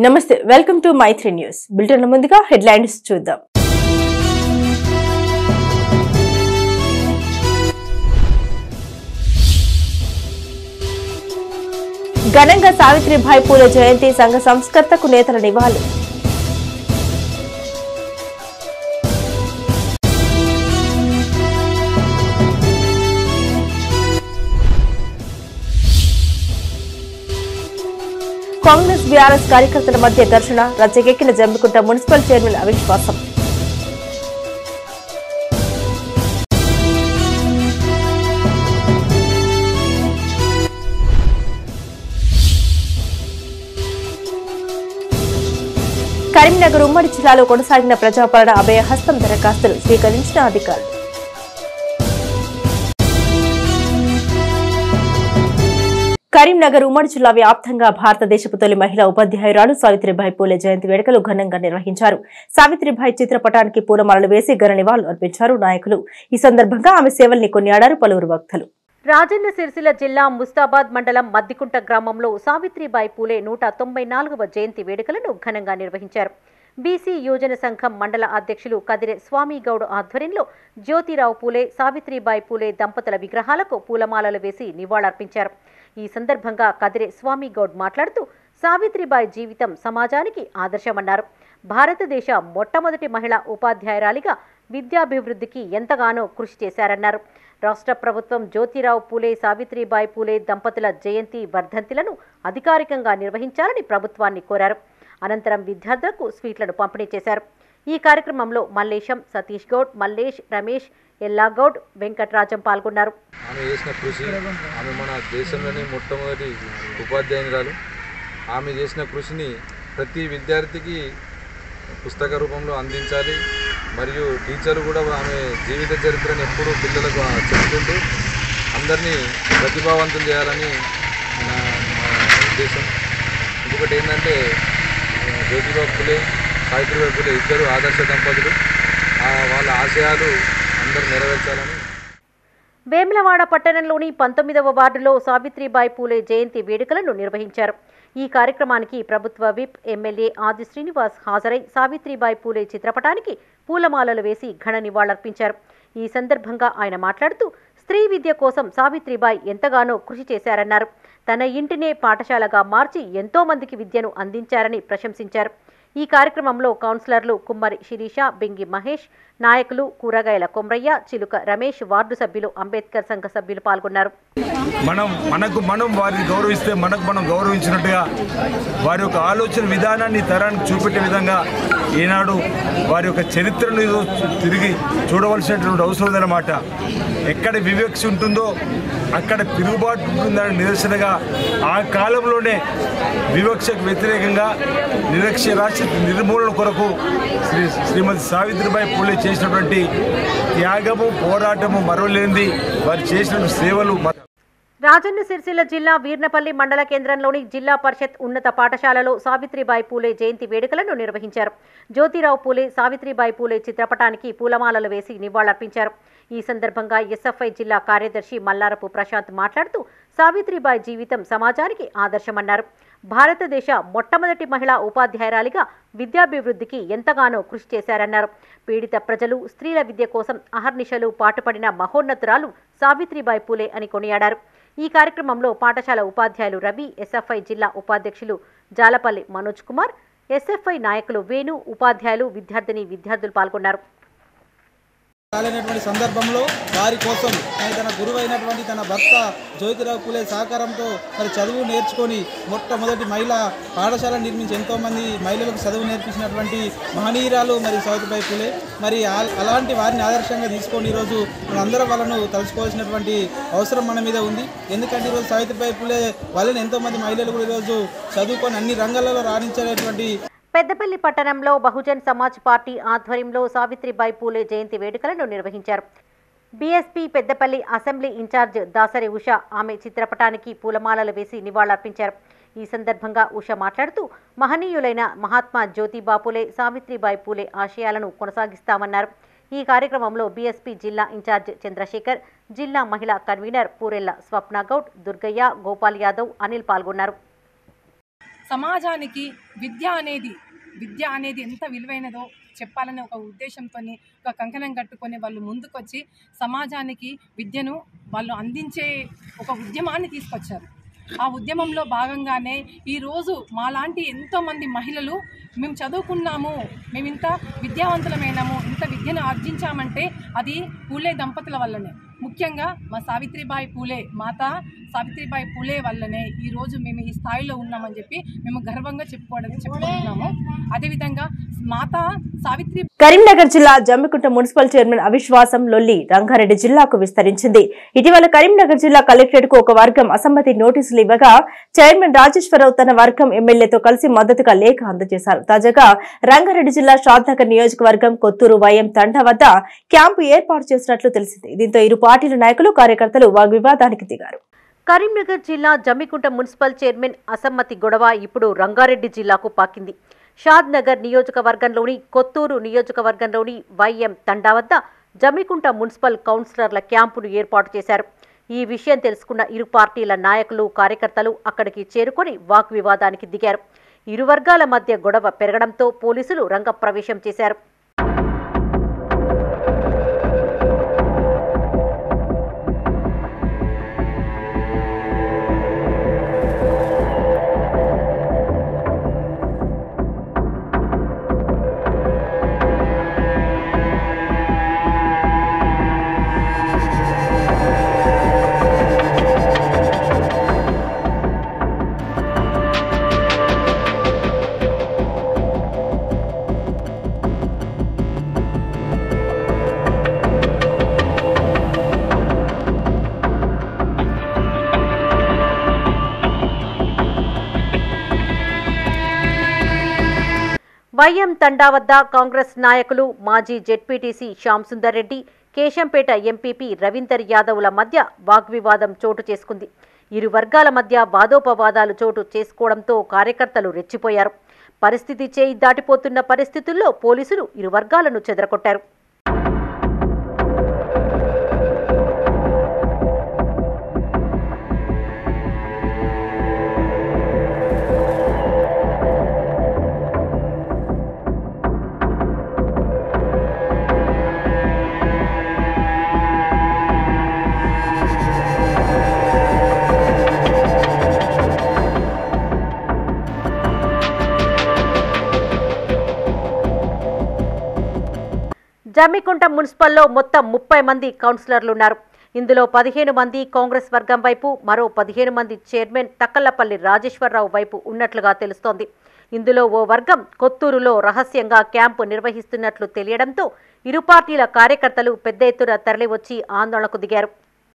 నమస్తే welcome to Maithri news bulletin ముందుగా headlines చూద్దాం ఘనంగా సావిత్రిబాయి పూలే జయంతి సంఘ సంస్కర్తకు నేతల నివాళులు కాంగ్రెస్ బీఆర్ఎస్ కార్యకర్తల మధ్య ఘర్షణ రచ్చకెక్కిన జమ్మికుంట మున్సిపల్ చైర్మన్ అవిశ్వాసం కరీంనగర్ ఉమ్మడి జిల్లాలో కొనసాగిన ప్రజాపాలన అభయహస్తం దరఖాస్తులు స్వీకరించిన అధికారులు కరీంనగర్ ఉమ్మడి జిల్లా వ్యాప్తంగా భారతదేశపు తొలి మహిళా ఉపాధ్యాయురాలు సావిత్రిబాయి పూలే జయంతి వేడుకలు ఘనంగా నిర్వహించారు సావిత్రిబాయి చిత్రపటానికి పూలమాలలు వేసి ఘన నివాళులు అర్పించారు నాయకులు ఈ సందర్భంగా ఆమె సేవల్ని కొనియాడారు పలువురు వక్తలు రాజన్న సిరిసిల్ల జిల్లా ముస్తాబాద్ మండలం మద్దికుంట గ్రామంలో సావిత్రిబాయి పూలే నూట తొంభై నాలుగవ జయంతి వేడుకలను ఘనంగా నిర్వహించారు బీసీ యోజన సంఘం మండల అధ్యక్షులు కదిరె స్వామి గౌడ్ ఆధ్వర్యంలో జ్యోతిరావు పూలే సావిత్రిబాయి పూలే దంపతుల విగ్రహాలకు పూలమాలలు వేసి నివాళులర్పించారు ఈ సందర్భంగా కదిరె స్వామి గౌడ్ మాట్లాడుతూ సావిత్రిబాయి జీవితం సమాజానికి ఆదర్శమన్నారు భారతదేశ మొట్టమొదటి మహిళా ఉపాధ్యాయురాలిగా విద్యాభివృద్ధికి ఎంతగానో కృషి చేశారన్నారు రాష్ట్ర ప్రభుత్వం జ్యోతిరావు పూలే సావిత్రిబాయి పూలే దంపతుల జయంతి వర్ధంతిలను అధికారికంగా నిర్వహించాలని ప్రభుత్వాన్ని కోరారు అనంతరం విద్యార్థులకు స్వీట్లను పంపిణీ చేశారు ఈ కార్యక్రమంలో మల్లేశం సతీష్ గౌడ్ మల్లేష్ రమేష్ ఎల్లాగౌడ్ వెంకట్రాజం పాల్గొన్నారు ఆమె చేసిన కృషి ఆమె మన దేశంలోని మొట్టమొదటి ఉపాధ్యాయురాలు ఆమె చేసిన కృషిని ప్రతి విద్యార్థికి పుస్తక రూపంలో అందించాలి మరియు టీచర్లు కూడా ఆమె జీవిత చరిత్రను ఎప్పుడూ పిల్లలకు చెప్తుంటూ అందరినీ ప్రతిభావంతులు చేయాలని నా నా ఉద్దేశం ఇంకొకటి ఏంటంటే ఆ, జ్యోతిబా ఫులే సావిత్రిబాయి ఫులే ఇద్దరు ఆదర్శ దంపతులు ఆ, వాళ్ళ ఆశయాలు అందరూ నెరవేర్చాలని వేములవాడ పట్టణంలోని పంతొమ్మిదవ వార్డులో సావిత్రిబాయి పూలే జయంతి వేడుకలను నిర్వహించారు ఈ కార్యక్రమానికి ప్రభుత్వ విప్ ఎమ్మెల్యే ఆది శ్రీనివాస్ హాజరై సావిత్రిబాయి పూలే చిత్రపటానికి పూలమాలలు వేసి ఘన నివాళులర్పించారు ఈ సందర్భంగా ఆయన మాట్లాడుతూ స్త్రీ విద్య కోసం సావిత్రిబాయి ఎంతగానో కృషి చేశారన్నారు తన ఇంటినే పాఠశాలగా మార్చి ఎంతో మందికి విద్యను అందించారని ప్రశంసించారు ఈ కార్యక్రమంలో కౌన్సిలర్లు కుమ్మరి శిరీష బింగి మహేష్ నాయకులు కూరగాయల కొమ్రయ్య చిలుక రమేష్ వార్డు సభ్యులు అంబేద్కర్ సంఘ సభ్యులు పాల్గొన్నారు మనం మనకు మనం వారిని గౌరవిస్తే మనకు మనం గౌరవించినట్టుగా వారి యొక్క ఆలోచన విధానాన్ని తరానికి చూపెట్టే విధంగా ఈనాడు వారి యొక్క చరిత్రను ఈరోజు తిరిగి చూడవలసినటువంటి అవసరం ఉందన్నమాట ఎక్కడ వివక్ష ఉంటుందో అక్కడ తిరుగుబాటు ఉంటుందని నిదర్శనగా ఆ కాలంలోనే వివక్షకు వ్యతిరేకంగా నిరక్షరాస్యత నిర్మూలన కొరకు శ్రీ శ్రీమతి సావిత్రిబాయి పూలే చేసినటువంటి త్యాగము పోరాటము మరవలేనిది వారు చేసిన సేవలు మ- రాజన్న సిరిసిల్ల జిల్లా వీర్నపల్లి మండల కేంద్రంలోని జిల్లా పరిషత్ ఉన్నత పాఠశాలలో సావిత్రిబాయి పూలే జయంతి వేడుకలను నిర్వహించారు జ్యోతిరావు పూలే సావిత్రిబాయి పూలే చిత్రపటానికి పూలమాలలు వేసి నివాళులర్పించారు ఈ సందర్భంగా ఎస్ఎఫ్ఐ జిల్లా కార్యదర్శి మల్లారపు ప్రశాంత్ మాట్లాడుతూ సావిత్రిబాయి జీవితం సమాజానికి ఆదర్శమన్నారు భారతదేశ మొట్టమొదటి మహిళా ఉపాధ్యాయురాలిగా విద్యాభివృద్ధికి ఎంతగానో కృషి చేశారన్నారు పీడిత ప్రజలు స్త్రీల విద్య కోసం అహర్నిశలు పాటుపడిన మహోన్నతురాలు సావిత్రిబాయి పూలే అని కొనియాడారు ఈ కార్యక్రమంలో పాఠశాల ఉపాధ్యాయులు రవి ఎస్ఎఫ్ఐ జిల్లా ఉపాధ్యక్షులు జాలపల్లి మనోజ్ కుమార్ ఎస్ఎఫ్ఐ నాయకులు వేణు ఉపాధ్యాయులు విద్యార్థిని విద్యార్థులు పాల్గొన్నారు కాలేనటువంటి సందర్భంలో వారి కోసం మరి తన గురువు అయినటువంటి తన భర్త జ్యోతిరావు పూలే సహకారంతో మరి చదువు నేర్చుకొని మొట్టమొదటి మహిళ పాఠశాల నిర్మించి ఎంతోమంది మహిళలకు చదువు నేర్పించినటువంటి మహనీయురాలు మరి సావిత్రిబాయి పూలే మరి ఆ- అలాంటి వారిని ఆదర్శంగా తీసుకొని ఈరోజు మనందరం వాళ్ళను తలుచుకోవాల్సినటువంటి అవసరం మన మీద ఉంది ఎందుకంటే ఈరోజు సావిత్రిబాయి పూలే వాళ్ళని ఎంతోమంది మహిళలు కూడా ఈరోజు చదువుకొని అన్ని రంగాలలో రాణించేటువంటి పెద్దపల్లి పట్టణంలో బహుజన్ సమాజ్ పార్టీ ఆధ్వర్యంలో సావిత్రిబాయి పూలే జయంతి వేడుకలను నిర్వహించారు BSP Peddapalli assembly incharge Dasari Usha ఆమె చిత్రపటానికి పూలమాలలు వేసి నివాళులర్పించారు ఈ సందర్భంగా ఉష మాట్లాడుతూ మహనీయులైన మహాత్మా జ్యోతిబా పూలే సావిత్రిబాయి పూలే ఆశయాలను కొనసాగిస్తామన్నారు ఈ కార్యక్రమంలో బీఎస్పీ జిల్లా ఇన్ఛార్జ్ చంద్రశేఖర్ జిల్లా మహిళా కన్వీనర్ పూరెల్ల స్వప్న గౌడ్ దుర్గయ్య గోపాల్ యాదవ్ అనిల్ పాల్గొన్నారు సమాజానికి విద్య అనేది విద్య అనేది ఎంత విలువైనదో చెప్పాలనే ఒక ఉద్దేశంతో ఒక కంకణం కట్టుకొని వాళ్ళు ముందుకొచ్చి సమాజానికి విద్యను వాళ్ళు అందించే ఒక ఉద్యమాన్ని తీసుకొచ్చారు ఆ ఉద్యమంలో భాగంగానే ఈరోజు మాలాంటి ఎంతోమంది మహిళలు మేము చదువుకున్నాము మేము ఇంత విద్యావంతులమైనాము ఇంత విద్యను ఆర్జించామంటే అది పూలే దంపతుల వల్లనే ముఖ్యంగా మా సావిత్రిబాయి పూలే మాత సావిత్రిబాయి పూలే వల్లనే ఈరోజు మేము ఈ స్థాయిలో ఉన్నామని చెప్పి మేము గర్వంగా చెప్పుకోవడం చెప్పుకుంటున్నాము అదేవిధంగా మాత సావిత్రి కరీంనగర్ జిల్లా జమ్మికుంట మున్సిపల్ చైర్మన్ అవిశ్వాసం లొల్లి రంగారెడ్డి జిల్లాకు విస్తరించింది ఇటీవల కరీంనగర్ జిల్లా కలెక్టరేట్ కు ఒక వర్గం అసమ్మతి నోటీసులు ఇవ్వగా చైర్మన్ రాజేశ్వరరావు తన వర్గం ఎమ్మెల్యేతో కలిసి మద్దతుగా లేఖ అందజేశారు తాజాగా రంగారెడ్డి జిల్లా షాద్నగర్ నియోజకవర్గం కొత్తూరు వైఎం తండా వద్ద క్యాంపు ఏర్పాటు చేసినట్లు తెలిసింది దీంతో ఇరు పార్టీల నాయకులు కార్యకర్తలు వాగ్వివాదానికి దిగారు కరీంనగర్ జిల్లా జమ్మికుంట మున్సిపల్ చైర్మన్ అసమ్మతి గొడవ ఇప్పుడు రంగారెడ్డి జిల్లాకు పాకింది షాద్ నగర్ నియోజకవర్గంలోని కొత్తూరు నియోజకవర్గంలోని వైఎం తండా వద్ద జమ్మికుంట మున్సిపల్ కౌన్సిలర్ల క్యాంపును ఏర్పాటు చేశారు ఈ విషయం తెలుసుకున్న ఇరు పార్టీల నాయకులు కార్యకర్తలు అక్కడికి చేరుకొని వాగ్వివాదానికి దిగారు ఇరు వర్గాల మధ్య గొడవ పెరగడంతో పోలీసులు రంగప్రవేశం చేశారు వైఎం తండా వద్ద కాంగ్రెస్ నాయకులు మాజీ జెడ్పీటీసీ శ్యామ్ సుందర్ రెడ్డి కేశంపేట ఎంపీపీ రవీందర్ యాదవ్ల మధ్య వాగ్వివాదం చోటు చేసుకుంది ఇరు వర్గాల మధ్య వాదోపవాదాలు చోటు చేసుకోవడంతో కార్యకర్తలు రెచ్చిపోయారు పరిస్థితి చేయి దాటిపోతున్న పరిస్థితుల్లో పోలీసులు ఇరు వర్గాలను చెదరగొట్టారు జమ్మికుంట మున్సిపల్లో మొత్తం ముప్పై మంది కౌన్సిలర్లు ఉన్నారు ఇందులో పదిహేను మంది కాంగ్రెస్ వర్గం వైపు మరో పదిహేను మంది చైర్మన్ తక్కలపల్లి రాజేశ్వరరావు వైపు ఉన్నట్లుగా తెలుస్తోంది ఇందులో ఓ వర్గం కొత్తూరులో రహస్యంగా క్యాంపు నిర్వహిస్తున్నట్లు తెలియడంతో ఇరు పార్టీల కార్యకర్తలు పెద్ద ఎత్తున తరలివచ్చి ఆందోళనకు దిగారు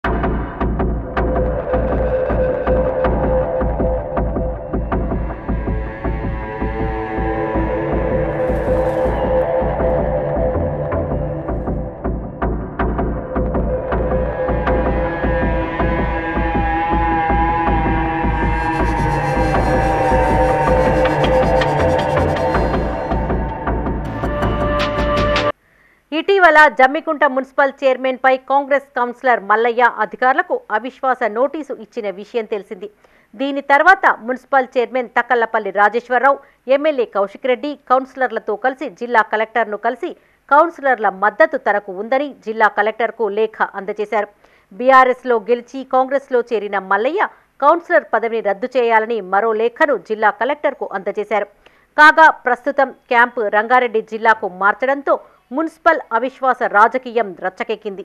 ఇటీవల జమ్మికుంట మున్సిపల్ చైర్మన్ పై కాంగ్రెస్ కౌన్సిలర్ మల్లయ్య అధికారులకు అవిశ్వాస నోటీసు ఇచ్చిన విషయం తెలిసింది దీని తర్వాత municipal chairman Thakkallapalli Rajeshwara Rao MLA Kaushik Reddy కౌన్సిలర్లతో కలిసి జిల్లా కలెక్టర్ను కలిసి కౌన్సిలర్ల మద్దతు తనకు ఉందని జిల్లా కలెక్టర్కు లేఖ అందజేశారు బీఆర్ఎస్లో గెలిచి కాంగ్రెస్లో చేరిన మల్లయ్య కౌన్సిలర్ పదవిని రద్దు చేయాలని మరో లేఖను జిల్లా కలెక్టర్కు అందజేశారు కాగా ప్రస్తుతం క్యాంపు రంగారెడ్డి జిల్లాకు మార్చడంతో మున్సిపల్ అవిశ్వాస రాజకీయం రచ్చకెక్కింది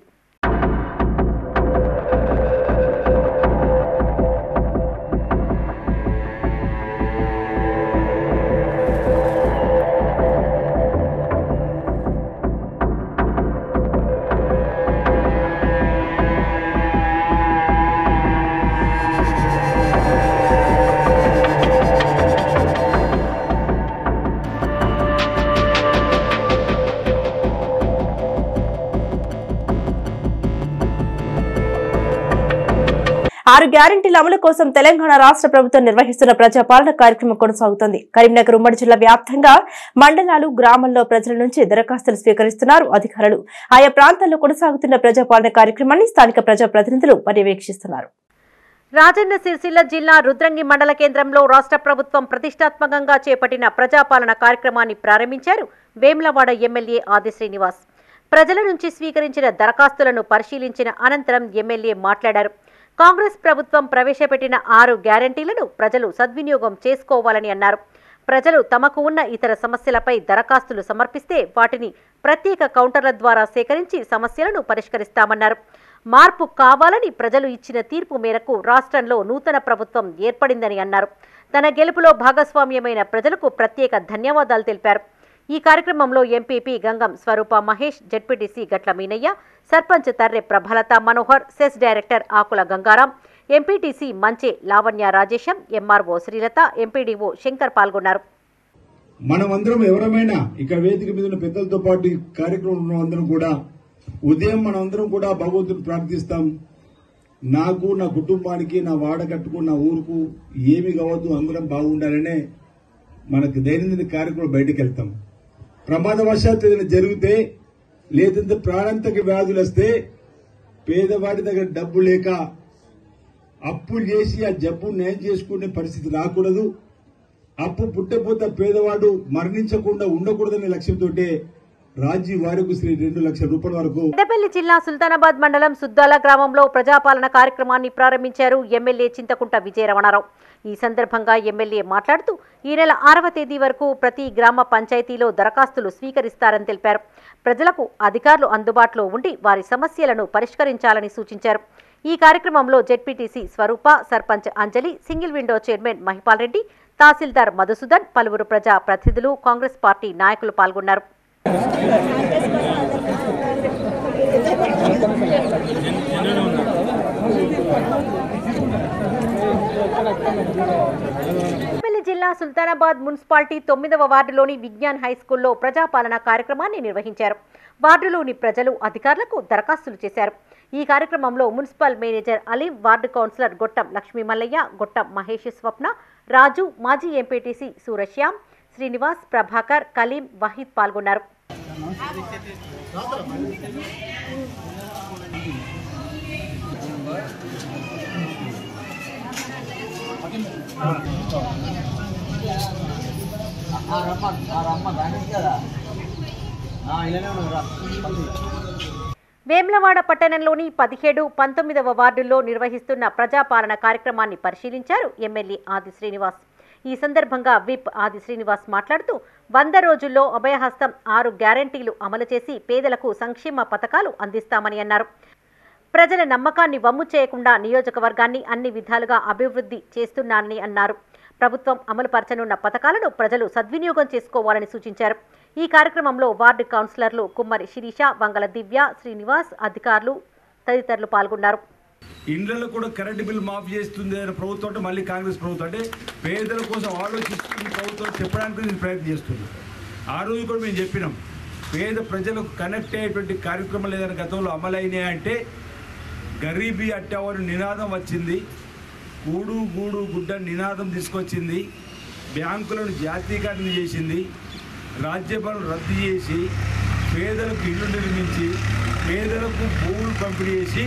ఆరు గ్యారంటీల అమలు కోసం తెలంగాణ రాష్ట్ర ప్రభుత్వం నిర్వహిస్తున్న ప్రజాపాలన కార్యక్రమం కొనసాగుతోంది కరీంనగర్ ఉమ్మడి జిల్లా వ్యాప్తంగా మండలాలు గ్రామాల్లో ప్రజల నుంచి దరఖాస్తులు స్వీకరిస్తున్నారు అధికారులు ఆయా ప్రాంతాల్లో కొనసాగుతున్న ప్రజాపాలన కార్యక్రమాన్ని స్థానిక ప్రజాప్రతినిధులు పర్యవేక్షిస్తున్నారు రాజన్న సిరిసిల్ల జిల్లా రుద్రంగి మండల కేంద్రంలో రాష్ట్ర ప్రభుత్వం ప్రతిష్టాత్మకంగా చేపట్టిన ప్రజాపాలన కార్యక్రమాన్ని ప్రారంభించారు వేములవాడ ఎమ్మెల్యే ఆది శ్రీనివాస్ ప్రజల నుంచి స్వీకరించిన దరఖాస్తులను పరిశీలించిన అనంతరం ఎమ్మెల్యే మాట్లాడారు కాంగ్రెస్ ప్రభుత్వం ప్రవేశపెట్టిన ఆరు గ్యారంటీలను ప్రజలు సద్వినియోగం చేసుకోవాలని అన్నారు ప్రజలు తమకు ఉన్న ఇతర సమస్యలపై దరఖాస్తులు సమర్పిస్తే వాటిని ప్రత్యేక కౌంటర్ల ద్వారా సేకరించి సమస్యలను పరిష్కరిస్తామన్నారు మార్పు కావాలని ప్రజలు ఇచ్చిన తీర్పు మేరకు రాష్ట్రంలో నూతన ప్రభుత్వం ఏర్పడిందని అన్నారు తన గెలుపులో భాగస్వామ్యమైన ప్రజలకు ప్రత్యేక ధన్యవాదాలు తెలిపారు ఈ కార్యక్రమంలో MPP Gangam Swaroopa Mahesh ZPTC Gatla Meenaiah sarpanch Tarre Prabhalatha Manohar CESS director Akula Gangaram MPTC Manche Lavanya Rajesham MRO Srilatha MPDO Shankar పాల్గొన్నారు మనమందరం ఎవరమైనా ఇక్కడ వేదిక మీద ఉన్న పెద్దలతో పాటు ఈ కార్యక్రమం ఉన్న అందరం కూడా ఉదయం మనమందరం కూడా భగవంతుని ప్రార్థిస్తాం నాకు నా కుటుంబానికి నా వాడకట్టుకు నా ఊరుకు ఏమి కావద్దు అందరం బాగుండాలనే మనకు దైనందిన కార్యక్రమం బయటకు వెళ్తాం ప్రమాదవశాత్తు ఏదైనా జరిగితే లేదంటే ప్రాణాంతక వ్యాధులు వస్తే పేదవాడి దగ్గర డబ్బు లేక అప్పులు చేసి ఆ జబ్బు నయం చేసుకునే పరిస్థితి రాకూడదు అప్పు పుట్టపోత పేదవాడు మరణించకుండా ఉండకూడదనే లక్ష్యంతో రాజీవ్ ఆరోగ్యశ్రీ రెండు లక్షల రూపాయల వరకు పెద్దపల్లి జిల్లా సుల్తానాబాద్ మండలం సుద్దాల గ్రామంలో ప్రజాపాలన కార్యక్రమాన్ని ప్రారంభించారు ఎమ్మెల్యే చింతకుంట విజయరమణారావు ఈ సందర్భంగా ఎమ్మెల్యే మాట్లాడుతూ ఈ నెల ఆరవ తేదీ వరకు ప్రతి గ్రామ పంచాయతీలో దరఖాస్తులు స్వీకరిస్తారని తెలిపారు ప్రజలకు అధికారులు అందుబాటులో ఉండి వారి సమస్యలను పరిష్కరించాలని సూచించారు ఈ కార్యక్రమంలో ZPTC Swaroopa sarpanch Anjali single window chairman Mahipal Reddy tahsildar Madhusudan పలువురు ప్రజా ప్రతినిధులు కాంగ్రెస్ పార్టీ నాయకులు పాల్గొన్నారు పెద్దపల్లి జిల్లా సుల్తానాబాద్ మున్సిపాలిటీ తొమ్మిదవ వార్డులోని విజ్ఞాన్ హై స్కూల్లో ప్రజాపాలన కార్యక్రమాన్ని నిర్వహించారు వార్డులోని ప్రజలు అధికారులకు దరఖాస్తులు చేశారు ఈ కార్యక్రమంలో municipal manager Aleem ward councillor Gottam Lakshmi Mallaiah Gottam Mahesh Swapna Raju మాజీ ఎంపీటీసీ సూరశ్యామ్ శ్రీనివాస్ ప్రభాకర్ కలీం వహీద్ పాల్గొన్నారు వేములవాడ పట్టణంలోని పదిహేడు పంతొమ్మిదవ వార్డుల్లో నిర్వహిస్తున్న ప్రజాపాలన కార్యక్రమాన్ని పరిశీలించారు ఎమ్మెల్యే ఆది శ్రీనివాస్ ఈ సందర్భంగా విప్ ఆది శ్రీనివాస్ మాట్లాడుతూ వంద రోజుల్లో అభయహస్తం ఆరు గ్యారంటీలు అమలు చేసి పేదలకు సంక్షేమ పథకాలు అందిస్తామని అన్నారు ప్రజల నమ్మకాన్ని వమ్ము చేయకుండా నియోజకవర్గాన్ని అన్ని విధాలుగా అభివృద్ధి చేస్తున్నానని అన్నారు ప్రభుత్వం అమలుపరచనున్న పథకాలను ప్రజలు సద్వినియోగం చేసుకోవాలని సూచించారు ఈ కార్యక్రమంలో వార్డు కౌన్సిలర్లు కుమ్మరి శిరీష వంగల దివ్య శ్రీనివాస్ అధికారులు తదితరులు పాల్గొన్నారు ఇండ్లలో కూడా కరెంటు బిల్ మాఫ్ చేస్తుంది అనే ప్రభుత్వం అంటే మళ్ళీ కాంగ్రెస్ ప్రభుత్వం అంటే పేదల కోసం ఆలోచిస్తుంది ప్రభుత్వం చెప్పడానికి నేను ప్రయత్నం చేస్తుంది ఆ రోజు కూడా మేము చెప్పినాం పేద ప్రజలకు కనెక్ట్ అయ్యేటువంటి కార్యక్రమాలు ఏదైనా గతంలో అమలైనాయి అంటే గరీబీ అట్టేవారు నినాదం వచ్చింది కూడు గూడు గుడ్డ నినాదం తీసుకొచ్చింది బ్యాంకులను జాతీయకరణ చేసింది రాజ్యపాలన రద్దు చేసి పేదలకు ఇల్లు నిర్మించి పేదలకు భూములు పంపిణీ చేసి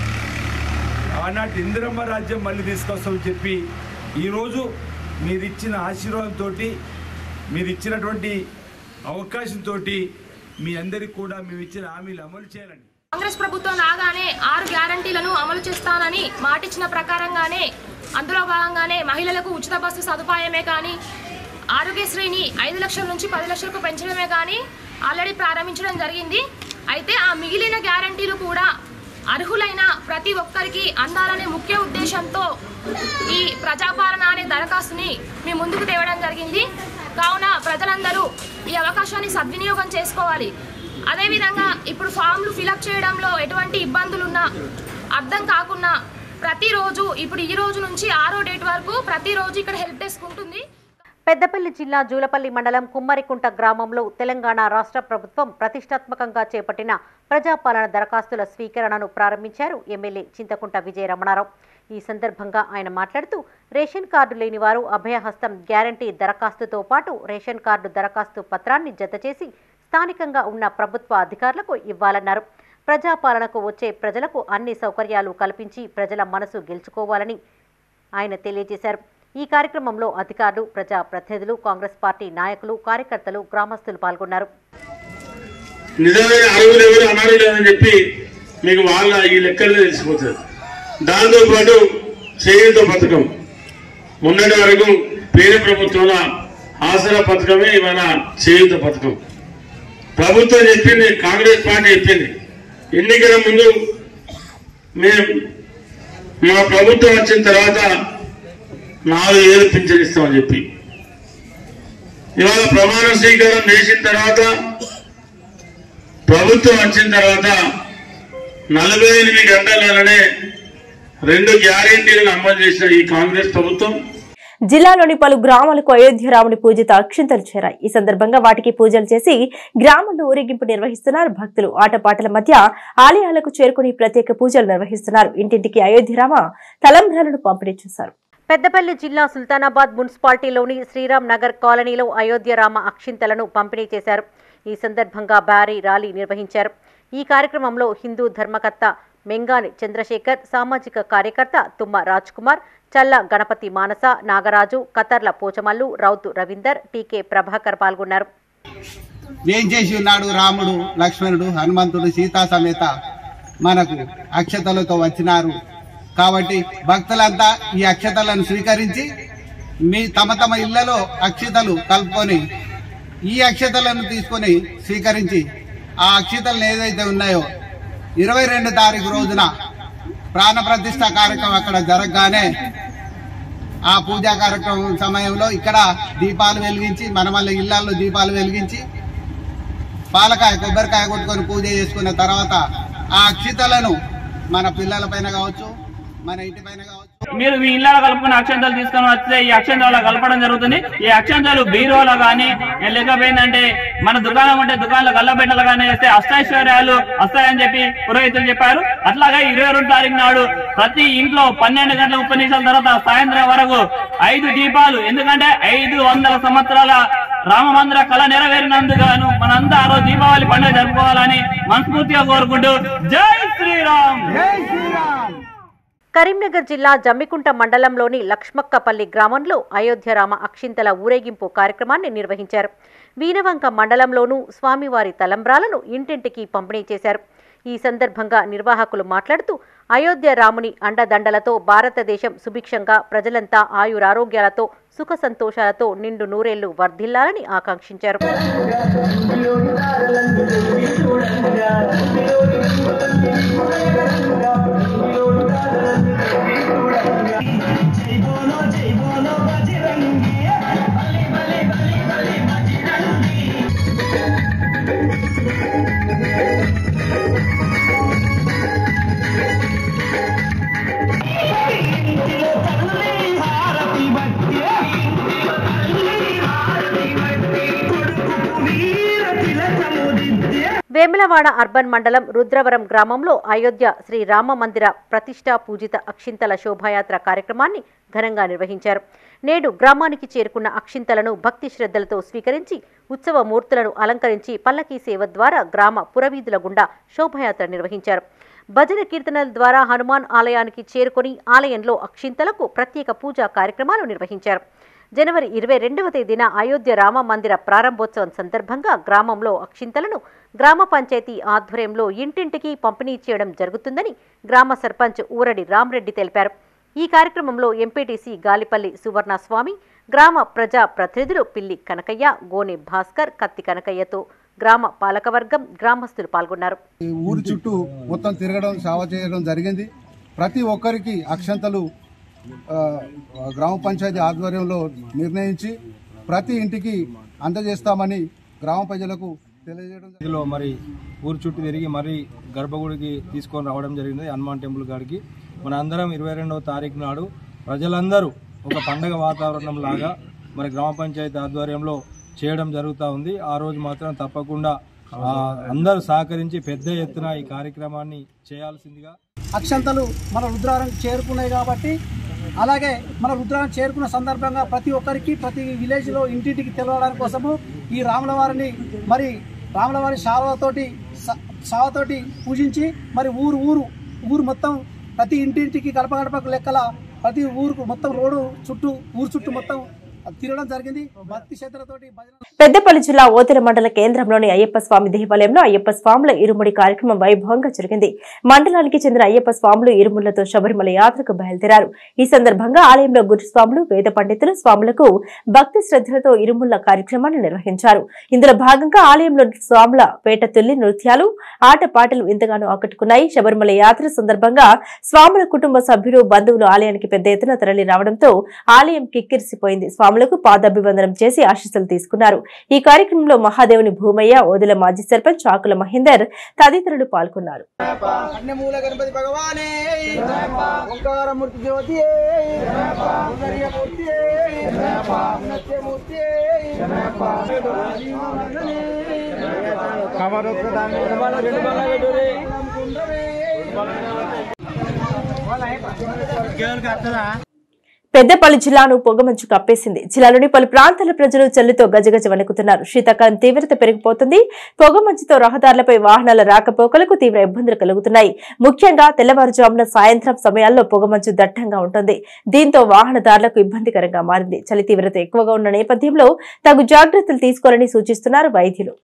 ఆనాటి ఇందిరమ్మ రాజ్యం మళ్ళీ తీసుకొస్తామని చెప్పి ఈరోజు మీరు ఇచ్చిన ఆశీర్వాదంతో మీరు ఇచ్చినటువంటి అవకాశంతో మీ అందరికీ కూడా మేము ఇచ్చిన హామీలు అమలు చేయాలని కాంగ్రెస్ ప్రభుత్వం రాగానే ఆరు గ్యారంటీలను అమలు చేస్తానని మాటిచ్చిన ప్రకారంగానే అందులో భాగంగానే మహిళలకు ఉచిత బస్సు సదుపాయమే కానీ ఆరోగ్యశ్రీని ఐదు లక్షల నుంచి పది లక్షలకు పెంచడమే కానీ ఆల్రెడీ ప్రారంభించడం జరిగింది అయితే ఆ మిగిలిన గ్యారంటీలు కూడా అర్హులైన ప్రతి ఒక్కరికి అందాలనే ముఖ్య ఉద్దేశంతో ఈ ప్రజాపాలన అనే దరఖాస్తుని మీ ముందుకు తేవడం జరిగింది కావున ప్రజలందరూ ఈ అవకాశాన్ని సద్వినియోగం చేసుకోవాలి అదేవిధంగా ఇప్పుడు ఫామ్లు ఫిలప్ చేయడంలో ఎటువంటి ఇబ్బందులున్నా అర్థం కాకుండా ప్రతిరోజు ఇప్పుడు ఈ రోజు నుంచి ఆరో డేట్ వరకు ప్రతిరోజు ఇక్కడ హెల్ప్ డెస్క్ ఉంటుంది పెద్దపల్లి జిల్లా జూలపల్లి మండలం కుమ్మరికుంట గ్రామంలో తెలంగాణ రాష్ట్ర ప్రభుత్వం ప్రతిష్టాత్మకంగా చేపట్టిన ప్రజాపాలన దరఖాస్తుల స్వీకరణను ప్రారంభించారు ఎమ్మెల్యే చింతకుంట విజయ రమణారావు ఈ సందర్భంగా ఆయన మాట్లాడుతూ రేషన్ కార్డు లేని వారు అభయహస్తం గ్యారంటీ దరఖాస్తుతో పాటు రేషన్ కార్డు దరఖాస్తు పత్రాన్ని జతచేసి స్థానికంగా ఉన్న ప్రభుత్వ అధికారులకు ఇవ్వాలన్నారు ప్రజాపాలనకు వచ్చే ప్రజలకు అన్ని సౌకర్యాలు కల్పించి ప్రజల మనసు గెలుచుకోవాలని ఆయన తెలియజేశారు ఈ కార్యక్రమంలో అధికారులు ప్రజా ప్రతినిధులు కాంగ్రెస్ పార్టీ నాయకులు కార్యకర్తలు గ్రామస్తులు పాల్గొన్నారు నిజమైన అర్హులు ఎవరు అనర్హులు అని చెప్పి మీకు వాళ్ళ ఈ లెక్కలు తెలిసిపోతుంది దాంతోపాటు చేయుత పథకం మొన్నటి వరకు పేద ప్రభుత్వంలో ఆసరా పథకమే ఇవాళ చేయుత పథకం ప్రభుత్వం చెప్పింది కాంగ్రెస్ పార్టీ చెప్పింది ఎన్నికల ముందు మేము మా ప్రభుత్వం వచ్చిన తర్వాత నాలుగు వేలు పింఛన్ ఇస్తామని చెప్పి ఇవాళ ప్రమాణ స్వీకారం చేసిన తర్వాత ప్రభుత్వం వచ్చిన తర్వాత నలభై ఎనిమిది గంటలనే రెండు గ్యారెంటీలను అమలు చేసిన ఈ కాంగ్రెస్ ప్రభుత్వం జిల్లాలోని పలు గ్రామాలకు అయోధ్య రాముని పూజిత అక్షింతలు చేరాయి ఈ సందర్భంగా వాటికి పూజలు చేసి గ్రామంలో ఊరేగింపు నిర్వహిస్తున్నారు భక్తులు ఆటపాటల మధ్య ఆలయాలకు చేరుకుని ప్రత్యేక పూజలు నిర్వహిస్తున్నారు ఇంటింటికి అయోధ్య రామ తలంబ్రాలను పంపిణీ చేశారు పెద్దపల్లి జిల్లా సుల్తానాబాద్ మున్సిపాలిటీలోని శ్రీరామ్ నగర్ కాలనీలో అయోధ్య రామ అక్షింతలను పంపిణీ చేశారు ఈ సందర్భంగా భారీ ర్యాలీ నిర్వహించారు ఈ కార్యక్రమంలో హిందూ ధర్మకర్త మెంగాని చంద్రశేఖర్ సామాజిక కార్యకర్త తుమ్మ రాజ్ కుమార్ చల్ల గణపతి మానస నాగరాజు కతర్ల పోచమల్లు రౌతు రవీందర్ టీకే ప్రభాకర్ పాల్గొన్నారు ఏం చేసి ఉన్నాడు రాముడు లక్ష్మణుడు హనుమంతుడు సీతా సమేత మనకు అక్షతలతో వచ్చినారు కాబట్టి భక్తులంతా ఈ అక్షతలను స్వీకరించి మీ తమ తమ ఇళ్లలో అక్షతలు కలుపుకొని ఈ అక్షతలను తీసుకొని స్వీకరించి ఆ అక్షతలను ఏదైతే ఉన్నాయో ఇరవై రెండు తారీఖు రోజున ప్రాణ ప్రతిష్ట కార్యక్రమం అక్కడ జరగగానే ఆ పూజా కార్యక్రమం సమయంలో ఇక్కడ దీపాలు వెలిగించి మన మళ్ళీ ఇళ్లలో దీపాలు వెలిగించి పాలకాయ కొబ్బరికాయ కొట్టుకొని పూజ చేసుకున్న తర్వాత ఆ అక్షితలను మన పిల్లల పైన కావచ్చు మన ఇంటి పైన కావచ్చు మీరు మీ ఇళ్ళలో కలుపుకున్న అక్షంతాలు తీసుకొని వస్తే ఈ అక్షంతాలు కలపడం జరుగుతుంది ఈ అక్షంతాలు బీరోలో కానీ లేకపోయిందంటే మన దుకాణం అంటే దుకాణంలో గల్లబెట్టలు కానీ వేస్తే అష్టైశ్వర్యాలు వస్తాయని చెప్పి పురోహితులు చెప్పారు అట్లాగే ఇరవై రెండు తారీఖు నాడు ప్రతి ఇంట్లో పన్నెండు గంటల ముప్పై నిమిషాల తర్వాత సాయంత్రం వరకు ఐదు దీపాలు ఎందుకంటే ఐదు వందల సంవత్సరాల రామ మందిర కళ నెరవేరినందుకు మనంతా ఆ రోజు దీపావళి పండుగ జరుపుకోవాలని మనస్ఫూర్తిగా కోరుకుంటూ జై శ్రీరామ్ కరీంనగర్ జిల్లా జమ్మికుంట మండలంలోని లక్ష్మక్కపల్లి గ్రామంలో అయోధ్యరామ అక్షింతల ఊరేగింపు కార్యక్రమాన్ని నిర్వహించారు వీనవంక మండలంలోనూ స్వామివారి తలంబ్రాలను ఇంటింటికి పంపిణీ చేశారు ఈ సందర్భంగా నిర్వాహకులు మాట్లాడుతూ అయోధ్య రాముని అండదండలతో భారతదేశం సుభిక్షంగా ప్రజలంతా ఆయురారోగ్యాలతో సుఖ సంతోషాలతో నిండు నూరేళ్లు వర్ధిల్లాలని ఆకాంక్షించారు వేములవాడ అర్బన్ మండలం రుద్రవరం గ్రామంలో అయోధ్య శ్రీ రామ మందిర ప్రతిష్టా పూజిత అక్షింతల శోభాయాత్ర కార్యక్రమాన్ని ఘనంగా నిర్వహించారు నేడు గ్రామానికి చేరుకున్న అక్షింతలను భక్తి శ్రద్ధలతో స్వీకరించి ఉత్సవ మూర్తులను అలంకరించి పల్లకీ సేవ ద్వారా గ్రామ పురవీధుల గుండా శోభాయాత్ర నిర్వహించారు భజన కీర్తనల ద్వారా హనుమాన్ ఆలయానికి చేరుకొని ఆలయంలో అక్షింతలకు ప్రత్యేక పూజా కార్యక్రమాలు నిర్వహించారు జనవరి ఇరవై రెండవ తేదీన అయోధ్య రామ మందిర ప్రారంభోత్సవం సందర్భంగా గ్రామంలో అక్షింతలను గ్రామ పంచాయతీ ఆధ్వర్యంలో ఇంటింటికి పంపిణీ చేయడం జరుగుతుందని గ్రామ సర్పంచ్ ఊరడి రామరెడ్డి తెలిపారు ఈ కార్యక్రమంలో ఎంపీటీసీ గాలిపల్లి సువర్ణ స్వామి గ్రామ ప్రజా ప్రతినిధులు పిల్లి కనకయ్య గోనె భాస్కర్ కత్తి కనకయ్యతో గ్రామ పాలకవర్గం గ్రామస్తులు పాల్గొన్నారు ఈ ఊరి చుట్టూ మొత్తం తిరగడం సేవ చేయడం జరిగింది ప్రతి ఒక్కరికి అక్షంతలు ఆ, గ్రామ పంచాయతీ ఆధ్వర్యంలో నిర్ణయించి ప్రతి ఇంటికి అందజేస్తామని గ్రామ ప్రజలకు తెలియజేయడం జరిగింది. ఇందులో మరి ఊరు చుట్టూ తిరిగి మరి గర్భగుడికి తీసుకొని రావడం జరిగింది హనుమాన్ టెంపుల్ కాడికి మన అందరం ఇరవై రెండవ తారీఖు నాడు ప్రజలందరూ ఒక పండగ వాతావరణం లాగా మరి గ్రామ పంచాయతీ ఆధ్వర్యంలో చేయడం జరుగుతూ ఉంది ఆ రోజు మాత్రం తప్పకుండా ఆ, అందరూ సహకరించి పెద్ద ఎత్తున ఈ కార్యక్రమాన్ని చేయాల్సిందిగా అక్షంతలు మన రుద్రారం చేరుకున్నాయి కాబట్టి అలాగే మన రుద్రారం చేరుకున్న సందర్భంగా ప్రతి ఒక్కరికి ప్రతి విలేజ్లో ఇంటింటికి తెలవడానికి కోసము ఈ రాముల వారిని మరి రాముల వారి శాలతోటి స- సావతోటి పూజించి మరి ఊరు ఊరు ఊరు మొత్తం ప్రతి ఇంటింటికి గడప గడపకు లెక్కల ప్రతి ఊరుకు మొత్తం రోడ్డు చుట్టూ ఊరు చుట్టూ మొత్తం తిరగడం జరిగింది భక్తి శ్రద్ధలతోటి భజన పెద్దపల్లి జిల్లా ఓతెల మండల కేంద్రంలోని అయ్యప్ప స్వామి దేవాలయంలో అయ్యప్ప స్వాముల ఇరుముడి కార్యక్రమం వైభవంగా జరిగింది మండలానికి చెందిన అయ్యప్ప స్వాములు ఇరుములతో శబరిమల యాత్రకు బయలుదేరారు ఈ సందర్భంగా ఆలయంలో గురుస్వాములు వేద పండితులు స్వాములకు భక్తి శ్రద్ధలతో ఇరుముల కార్యక్రమాన్ని నిర్వహించారు ఇందులో భాగంగా ఆలయంలో స్వాముల పేట తుల్లి నృత్యాలు ఆట పాటలు ఎంతగానో ఆకట్టుకున్నాయి శబరిమల యాత్ర సందర్భంగా స్వాముల కుటుంబ సభ్యులు బంధువులు ఆలయానికి పెద్ద ఎత్తున తరలి రావడంతో ఆలయం కిక్కిరిసిపోయింది స్వాములకు పాదాభివందనం చేసి ఆశీస్సులు తీసుకున్నారు ఈ కార్యక్రమంలో మహాదేవుని భూమయ్య ఓదెల మాజీ సర్పంచ్ ఆకుల మహేందర్ తదితరులు పాల్గొన్నారు మూల గణపతి భగవానే ఓంకారమూర్తి జ్యోతి మూర్తి నత్యమూర్తి పెద్దపల్లి జిల్లాను పొగమంచు కప్పేసింది జిల్లాలోని పలు ప్రాంతాల ప్రజలు చల్లుతో గజగజ వణుకుతున్నారు శీతాకాలం తీవ్రత పెరిగిపోతుంది పొగమంచుతో రహదారులపై వాహనాల రాకపోకలకు తీవ్ర ఇబ్బందులు కలుగుతున్నాయి ముఖ్యంగా తెల్లవారుజామున సాయంత్రం సమయాల్లో పొగమంచు దట్టంగా ఉంటుంది దీంతో వాహనదారులకు ఇబ్బందికరంగా మారింది చలి తీవ్రత ఎక్కువగా ఉన్న నేపథ్యంలో తగు జాగ్రత్తలు తీసుకోవాలని సూచిస్తున్నారు వైద్యులు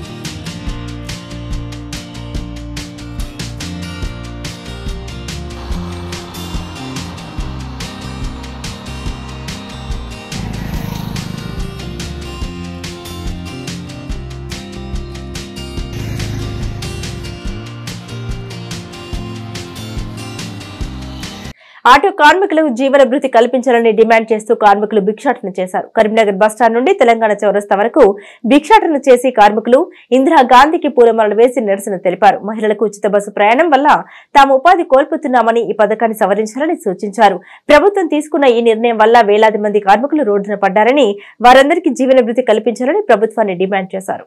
ఆటో కార్మికులకు జీవన భృతి కల్పించాలని డిమాండ్ చేస్తూ కార్మికులు భిక్షాటన చేశారు కరీంనగర్ బస్టాండ్ నుండి తెలంగాణ చౌరస్తా వరకు భిక్షాటన చేసి కార్మికులు ఇందిరా గాంధీకి పూలమాలలు వేసి నిరసన తెలిపారు మహిళలకు ఉచిత బస్సు ప్రయాణం వల్ల తాము ఉపాధి కోల్పోతున్నామని ఈ పథకాన్ని సవరించాలని సూచించారు ప్రభుత్వం తీసుకున్న ఈ నిర్ణయం వల్ల వేలాది మంది కార్మికులు రోడ్డున పడ్డారని వారందరికీ జీవన భృతి కల్పించాలని ప్రభుత్వాన్ని డిమాండ్ చేశారు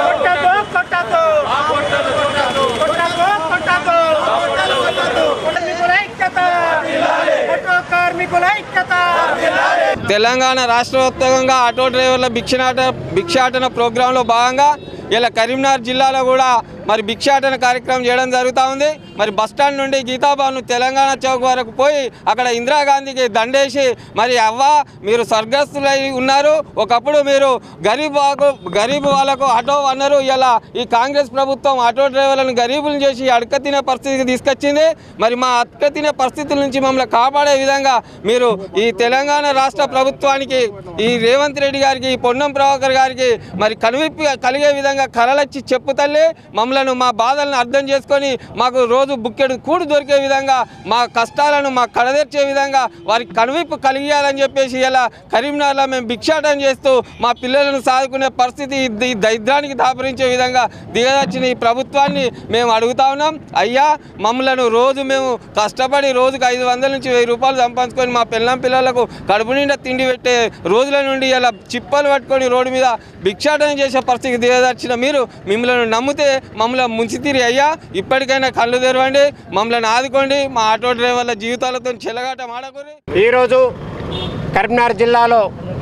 కార్మికుల ఐక్యత తెలంగాణ రాష్ట్ర వ్యాప్తంగా ఆటో డ్రైవర్ల భిక్షాట భిక్షాటన ప్రోగ్రాంలో భాగంగా ఇలా కరీంనగర్ జిల్లాలో కూడా మరి భిక్షాటన కార్యక్రమం చేయడం జరుగుతూ ఉంది మరి బస్టాండ్ నుండి గీతాభవన్ తెలంగాణ చౌక్ వరకు పోయి అక్కడ ఇందిరాగాంధీకి దండేసి మరి అవ్వ మీరు స్వర్గస్థులై ఉన్నారు ఒకప్పుడు మీరు గరీబ్ వాళ్ళకు గరీబ్ వాళ్ళకు ఆటో అన్నారు ఇలా ఈ కాంగ్రెస్ ప్రభుత్వం ఆటో డ్రైవర్లను గరీబులను చేసి అడక తినే పరిస్థితికి తీసుకొచ్చింది మరి మా అడక తినే పరిస్థితుల నుంచి మమ్మల్ని కాపాడే విధంగా మీరు ఈ తెలంగాణ రాష్ట్ర ప్రభుత్వానికి ఈ రేవంత్ రెడ్డి గారికి ఈ పొన్నం ప్రభాకర్ గారికి మరి కనువిప్పి కలిగే విధంగా కలలచ్చి చెప్పు తల్లి మమ్మలను మా బాధలను అర్థం చేసుకొని మాకు రోజు బుక్కెడు కూడు దొరికే విధంగా మా కష్టాలను మా కడదెర్చే విధంగా వారికి కనువిప్పు కలిగియాలని చెప్పేసి ఇలా కరీంనగర్లో మేము భిక్షాటన చేస్తూ మా పిల్లలను సాదుకునే పరిస్థితి ఈ దరిద్రానికి దాపరించే విధంగా దిగదచ్చిన ఈ ప్రభుత్వాన్ని మేము అడుగుతా ఉన్నాం అయ్యా మమ్మలను రోజు మేము కష్టపడి రోజుకు ఐదు వందల నుంచి వెయ్యి రూపాయలు సంపాదించుకొని మా పిల్లం పిల్లలకు కడుపు నిండా తిండి పెట్టే రోజుల నుండి ఇలా చిప్పలు పట్టుకొని రోడ్డు మీద భిక్షాటన చేసే పరిస్థితికి దిగదర్చిన మీరు మిమ్మల్ని నమ్మితే మమ్మల్ని ముంచితీరి అయ్యా ఇప్పటికైనా కళ్ళు తెరవండి మమ్మల్ని ఆదుకోండి మా ఆటో డ్రైవర్ల జీవితాలతో చెలగాట మాడకూరి ఈరోజు కరీంనగర్ జిల్లాలో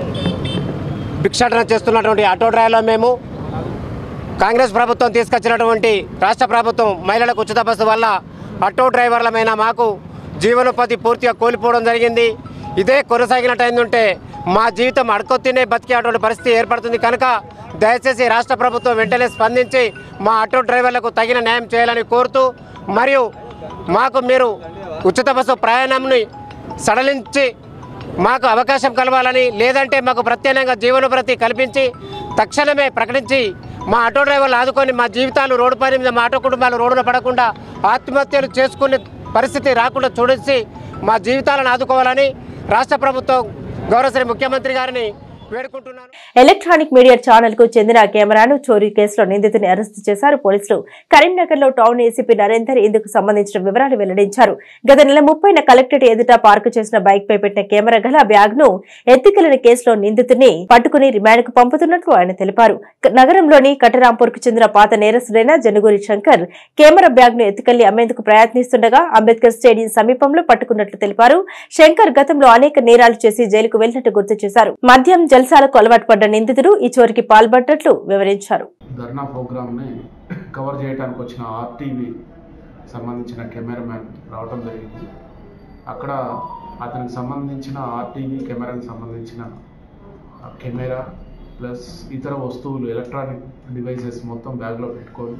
భిక్షాటన చేస్తున్నటువంటి ఆటో డ్రైవర్లో మేము కాంగ్రెస్ ప్రభుత్వం తీసుకొచ్చినటువంటి రాష్ట్ర ప్రభుత్వం మహిళలకు ఉచిత బస్సు వల్ల ఆటో డ్రైవర్లమైన మాకు జీవనోపాధి పూర్తిగా కోల్పోవడం జరిగింది ఇదే కొనసాగినట్టయిందంటే మా జీవితం అడుకొత్తినే బతికే అటువంటి పరిస్థితి ఏర్పడుతుంది కనుక దయచేసి రాష్ట్ర ప్రభుత్వం వెంటనే స్పందించి మా ఆటో డ్రైవర్లకు తగిన న్యాయం చేయాలని కోరుతూ మరియు మాకు మీరు ఉచిత బస్సు ప్రయాణంని సడలించి మాకు అవకాశం కలవాలని లేదంటే మాకు ప్రత్యేకంగా జీవనోపాధి కల్పించి తక్షణమే ప్రకటించి మా ఆటో డ్రైవర్లు ఆదుకొని మా జీవితాలు రోడ్డు పని మీద మా ఆటో కుటుంబాలు రోడ్డున పడకుండా ఆత్మహత్యలు చేసుకునే పరిస్థితి రాకుండా చూడేసి మా జీవితాలను ఆదుకోవాలని రాష్ట్ర ప్రభుత్వం గౌరవశ్రీ ముఖ్యమంత్రి గారిని వేడుకుంటున్నాను ఎలక్ట్రానిక్ మీడియా ఛానల్ కు చెందిన కెమెరాను చోరీ కేసులో నిందితుని అరెస్టు చేశారు పోలీసులు కరీంనగర్ లో టౌన్ ఏసీపీ నరేందర్ ఇందుకు సంబంధించిన వివరాలు వెల్లడించారు గత నెల ముప్పైన కలెక్టరేట్ ఎదుట పార్కు చేసిన బైక్ పై పెట్టిన కెమెరా గల బ్యాగ్ ను ఎత్తుకెళ్లిన కేసులో నిందితుని పట్టుకుని రిమాండ్ కు పంపుతున్నట్లు ఆయన తెలిపారు క- నగరంలోని కటరాంపూర్ కు చెందిన పాత నేరస్తుడైన జనుగూరి శంకర్ కెమెరా బ్యాగ్ ను ఎత్తుకెళ్లి అమ్మేందుకు ప్రయత్నిస్తుండగా అంబేద్కర్ స్టేడియం సమీపంలో పట్టుకున్నట్లు తెలిపారు శంకర్ గతంలో అనేక నేరాలు చేసి జైలుకు వెళ్లినట్టు గుర్తు చేశారు మద్యం జల్సాలకు అలవాటు పడ్డ నిందితుడు ఈ చోరికి పాల్పడ్డట్లు వివరించారు ధర్నా ప్రోగ్రామ్ని కవర్ చేయడానికి వచ్చిన ఆర్టీవీ సంబంధించిన కెమెరామ్యాన్ రావడం జరిగింది అక్కడ అతనికి సంబంధించిన ఆర్టీవీ కెమెరాకి సంబంధించిన ఆ కెమెరా ప్లస్ ఇతర వస్తువులు ఎలక్ట్రానిక్ డివైసెస్ మొత్తం బ్యాగ్లో పెట్టుకొని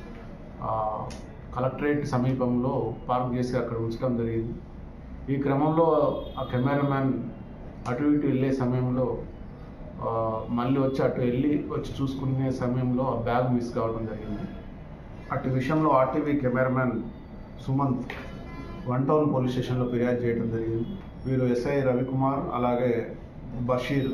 ఆ, కలెక్టరేట్ సమీపంలో పార్క్ చేసి అక్కడ ఉంచడం జరిగింది ఈ క్రమంలో ఆ కెమెరామ్యాన్ అటు ఇటు వెళ్ళే సమయంలో ఆ, మళ్ళీ వచ్చి అటు వెళ్ళి వచ్చి చూసుకునే సమయంలో ఆ బ్యాగ్ మిస్ కావడం జరిగింది అటు విషయంలో RTV cameraman Sumanth one town police స్టేషన్లో ఫిర్యాదు చేయడం జరిగింది వీరు ఎస్ఐ రవికుమార్ అలాగే బషీర్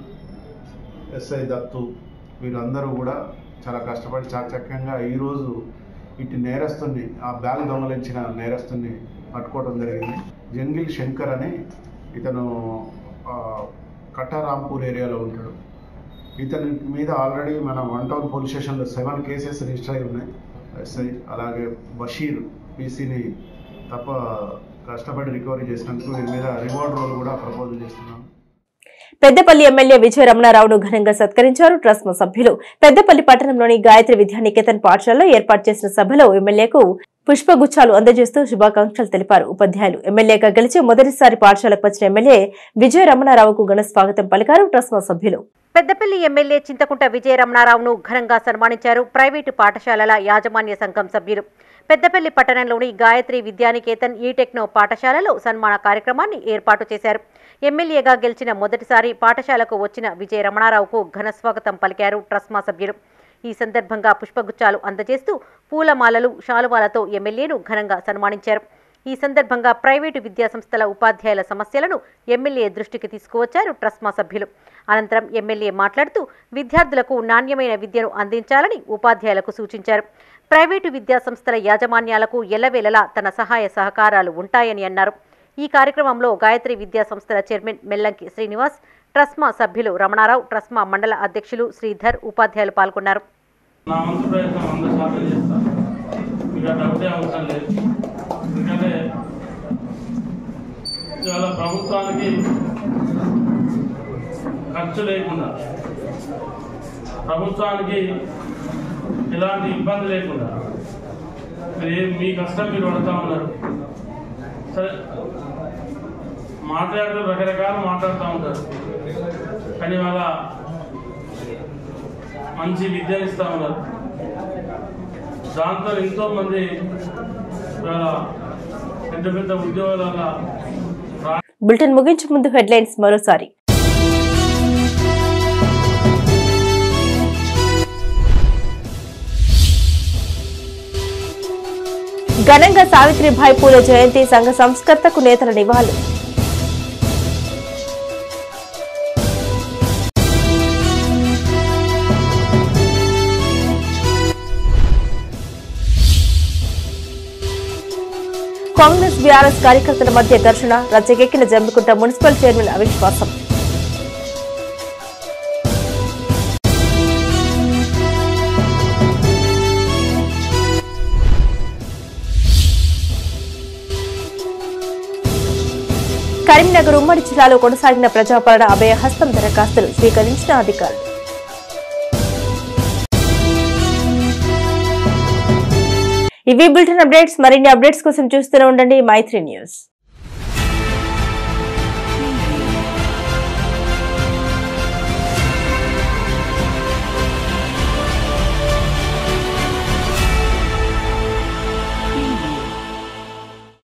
ఎస్ఐ దత్తు వీరందరూ కూడా చాలా కష్టపడి చాకచక్యంగా ఈరోజు ఇటు నేరస్తుని ఆ బ్యాగ్ దొంగలించిన నేరస్తుని పట్టుకోవడం జరిగింది జంగిల్ శంకర్ అని ఇతను ఆ, కట్టారాంపూర్ ఏరియాలో ఉంటాడు ఇతని మీద ఆల్రెడీ మన వన్ టౌన్ పోలీస్ స్టేషన్లో సెవెన్ కేసెస్ రిజిస్టర్ అయి ఉన్నాయి ఎస్ఐ అలాగే బషీర్ పీసీని తప్ప కష్టపడి రికవరీ చేసినందుకు వీరి మీద రివార్డ్ రోల్ కూడా ప్రపోజల్ చేస్తున్నాం పెద్దపల్లి ఎమ్మెల్యే విజయ రమణారావును ఘనంగా సత్కరించారు ట్రస్మా సభ్యులు పెద్దపల్లి పట్టణంలోని గాయత్రి విద్యానికేతన్ పాఠశాలలో ఏర్పాటు చేసిన సభలో ఎమ్మెల్యేకు పుష్పగుచ్చాలు అందజేస్తూ శుభాకాంక్షలు తెలిపారు ఉపాధ్యాయులు ఎమ్మెల్యేగా గెలిచి మొదటిసారి పాఠశాలకు వచ్చిన ఎమ్మెల్యే విజయ రమణారావుకు ఘన స్వాగతం పలికారు ట్రస్మా సభ్యులు పెద్దపల్లి ఎమ్మెల్యే చింతకుంట విజయ రమణారావును ఘనంగా సన్మానించారు ప్రైవేటు పాఠశాలల యాజమాన్య సంఘం సభ్యులు పెద్దపల్లి పట్టణంలోని గాయత్రి విద్యానికేతన్ ఈ టెక్నో పాఠశాలలో సన్మాన కార్యక్రమాన్ని ఏర్పాటు చేశారు ఎమ్మెల్యేగా గెలిచిన మొదటిసారి పాఠశాలకు వచ్చిన విజయ రమణారావుకు ఘన స్వాగతం పలికారు ట్రస్మా సభ్యులు ఈ సందర్భంగా పుష్పగుచ్చాలు అందజేస్తూ పూలమాలలు శాలువాలతో ఎమ్మెల్యేను ఘనంగా సన్మానించారు ఈ సందర్భంగా ప్రైవేటు విద్యాసంస్థల ఉపాధ్యాయుల సమస్యలను ఎమ్మెల్యే దృష్టికి తీసుకువచ్చారు ట్రస్మా సభ్యులు అనంతరం ఎమ్మెల్యే మాట్లాడుతూ విద్యార్థులకు నాణ్యమైన విద్యను అందించాలని ఉపాధ్యాయులకు సూచించారు ప్రైవేటు విద్యాసంస్థల యాజమాన్యాలకు ఎల్లవేళలా తన సహాయ సహకారాలు ఉంటాయని అన్నారు ఈ కార్యక్రమంలో గాయత్రి విద్యా సంస్థల చైర్మన్ మెల్లంకి శ్రీనివాస్ ట్రస్మా సభ్యులు రమణారావు ట్రస్మా మండల అధ్యక్షులు శ్రీధర్ ఉపాధ్యాయులు పాల్గొన్నారు నా వంతు ప్రయత్నం వంద శాతం చేస్తాను మీకు ఆ డబ్బే అవసరం లేదు ఎందుకంటే ఇవాళ ప్రభుత్వానికి ఖర్చు లేకుండా ప్రభుత్వానికి ఎలాంటి ఇబ్బంది లేకుండా మీరు ఏ- మీ కష్టం మీరు పడుతూ ఉన్నారు సరే మాట్లాడుతూ రకరకాలు మాట్లాడుతూ ఉంటారు కానీ వాళ్ళ మంచి విద్యను ఇస్తా ఉన్నారు దాంతో ఎంతో మంది ఇవాళ పెద్ద పెద్ద ఉద్యోగాల బులెటిన్ ముగించే ముందు హెడ్లైన్స్ మరోసారి ఘనంగా సావిత్రిబాయి పూలే జయంతి సంఘ సంస్కర్తకు నేతల నివాళులు కాంగ్రెస్ బీఆర్ఎస్ కార్యకర్తల మధ్య ఘర్షణ రచ్చకెక్కిన జమ్మికుంట మున్సిపల్ చైర్మన్ అవిశ్వాసం కరీంనగర్ ఉమ్మడి జిల్లాలో కొనసాగిన ప్రజాపాలన అభయహస్తం దరఖాస్తులు స్వీకరించిన అధికారులు ఇవి బులెటిన్ అప్డేట్స్ మరిన్ని అప్డేట్స్ కోసం చూస్తూనే ఉండండి మైత్రి న్యూస్